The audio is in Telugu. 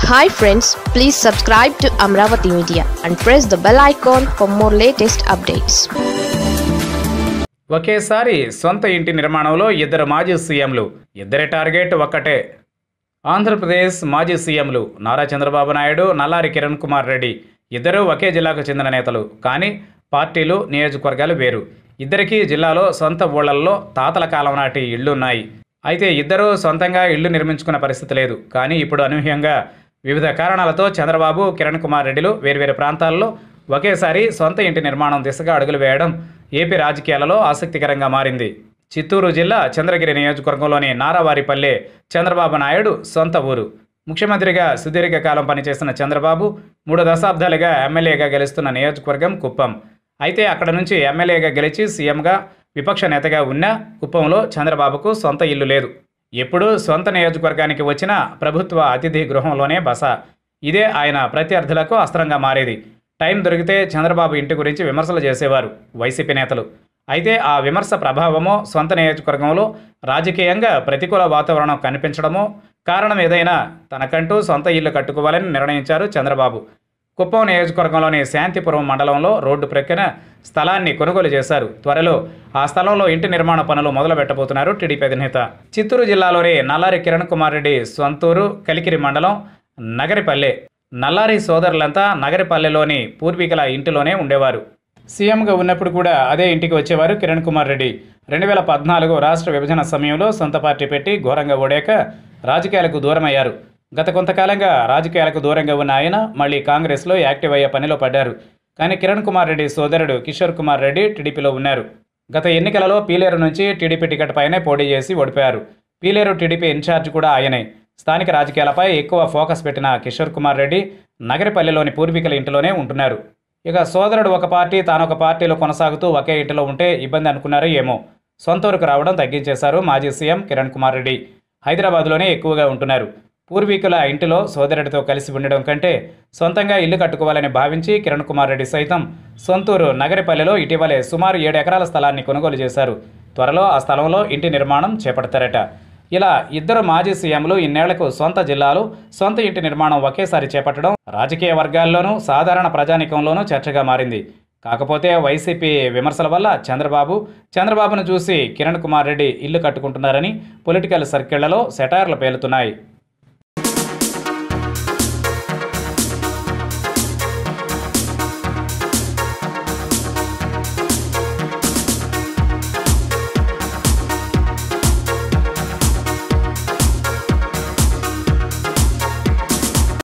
hi friends please subscribe to Amaravati media and press the bell icon for more latest updates ఒకేసారి సొంత ఇంటి నిర్మాణంలో ఇద్దరు మాజీ సీఎంలు ఇద్దరి టార్గెట్ ఒక్కటే ఆంధ్రప్రదేశ్ మాజీ సీఎంలు నారా చంద్రబాబు నాయుడు నల్లారి కిరణ్ కుమార్ రెడ్డి ఇద్దరూ ఒకే జిల్లాకు చెందిన నేతలు కానీ పార్టీలు నియోజకవర్గాలు వేరు ఇద్దరికీ జిల్లాలో సొంత ఊళ్ళల్లో తాతల కాలం నాటి ఇళ్లు ఉన్నాయి అయితే ఇద్దరూ సొంతంగా ఇళ్లు నిర్మించుకున్న పరిస్థితి లేదు కానీ ఇప్పుడు అనూహ్యంగా వివిధ కారణాలతో చంద్రబాబు కిరణ్ కుమార్ రెడ్డిలు వేర్వేరు ప్రాంతాల్లో ఒకేసారి సొంత ఇంటి నిర్మాణం దిశగా అడుగులు వేయడం ఏపీ రాజకీయాలలో ఆసక్తికరంగా మారింది చిత్తూరు జిల్లా చంద్రగిరి నియోజకవర్గంలోని నారావారిపల్లె చంద్రబాబు నాయుడు సొంత ఊరు ముఖ్యమంత్రిగా సుదీర్ఘకాలం పనిచేసిన చంద్రబాబు మూడు దశాబ్దాలుగా ఎమ్మెల్యేగా గెలుస్తున్న నియోజకవర్గం కుప్పం అయితే అక్కడ నుంచి ఎమ్మెల్యేగా గెలిచి సీఎంగా విపక్ష నేతగా ఉన్న కుప్పంలో చంద్రబాబుకు సొంత ఇల్లు లేదు ఎప్పుడూ సొంత నియోజకవర్గానికి వచ్చిన ప్రభుత్వ అతిథి గృహంలోనే బస ఇదే ఆయన ప్రత్యర్థులకు అస్త్రంగా మారేది టైం దొరికితే చంద్రబాబు ఇంటి గురించి విమర్శలు చేసేవారు వైసీపీ నేతలు అయితే ఆ విమర్శ ప్రభావమో సొంత నియోజకవర్గంలో రాజకీయంగా ప్రతికూల వాతావరణం కనిపించడమో కారణం ఏదైనా తనకంటూ సొంత ఇల్లు కట్టుకోవాలని నిర్ణయించారు చంద్రబాబు కుప్పం నియోజకవర్గంలోని శాంతిపురం మండలంలో రోడ్డు ప్రక్కన స్థలాన్ని కొనుగోలు చేశారు త్వరలో ఆ స్థలంలో ఇంటి నిర్మాణ పనులు మొదలు పెట్టబోతున్నారు టీడీపీ అధినేత చిత్తూరు జిల్లాలోని నల్లారి కిరణ్ కుమార్ రెడ్డి సొంతూరు కలికిరి మండలం నగరిపల్లె నల్లారి సోదరులంతా నగరిపల్లెలోని పూర్వీకుల ఇంటిలోనే ఉండేవారు సీఎంగా ఉన్నప్పుడు కూడా అదే ఇంటికి వచ్చేవారు కిరణ్ కుమార్ రెడ్డి రెండు వేల పద్నాలుగు రాష్ట్ర విభజన సమయంలో సొంత పార్టీ పెట్టి ఘోరంగా ఓడాక రాజకీయాలకు దూరమయ్యారు గత కొంతకాలంగా రాజకీయాలకు దూరంగా ఉన్న ఆయన మళ్ళీ కాంగ్రెస్లో యాక్టివ్ అయ్యే పనిలో పడ్డారు కానీ కిరణ్ కుమార్ రెడ్డి సోదరుడు కిషోర్ కుమార్ రెడ్డి టీడీపీలో ఉన్నారు గత ఎన్నికలలో పీలేరు నుంచి టీడీపీ టికెట్ పైనే పోటీ చేసి ఓడిపోయారు పీలేరు టీడీపీ ఇన్ఛార్జ్ కూడా ఆయనే స్థానిక రాజకీయాలపై ఎక్కువ ఫోకస్ పెట్టిన కిషోర్ కుమార్ రెడ్డి నగరపల్లెలోని పూర్వీకుల ఇంటిలోనే ఉంటున్నారు ఇక సోదరుడు ఒక పార్టీ తానొక పార్టీలో కొనసాగుతూ ఒకే ఇంటిలో ఉంటే ఇబ్బంది అనుకున్నారో ఏమో సొంత ఊరికి రావడం తగ్గించేశారు మాజీ సీఎం కిరణ్ కుమార్ రెడ్డి హైదరాబాద్లోనే ఎక్కువగా ఉంటున్నారు పూర్వీకుల ఇంటిలో సోదరుడితో కలిసి ఉండడం కంటే సొంతంగా ఇల్లు కట్టుకోవాలని భావించి కిరణ్ కుమార్ రెడ్డి సైతం సొంతూరు నగరిపల్లెలో ఇటీవలే సుమారు ఏడు ఎకరాల స్థలాన్ని కొనుగోలు చేశారు త్వరలో ఆ స్థలంలో ఇంటి నిర్మాణం చేపడతారట ఇలా ఇద్దరు మాజీ సీఎంలు ఇన్నేళ్లకు సొంత జిల్లాలు సొంత ఇంటి నిర్మాణం ఒకేసారి చేపట్టడం రాజకీయ వర్గాల్లోనూ సాధారణ ప్రజానికంలోనూ చర్చగా మారింది కాకపోతే వైసీపీ విమర్శల వల్ల చంద్రబాబు చంద్రబాబును చూసి కిరణ్ కుమార్ రెడ్డి ఇల్లు కట్టుకుంటున్నారని పొలిటికల్ సర్కిళ్లలో సెటార్లు పేలుతున్నాయి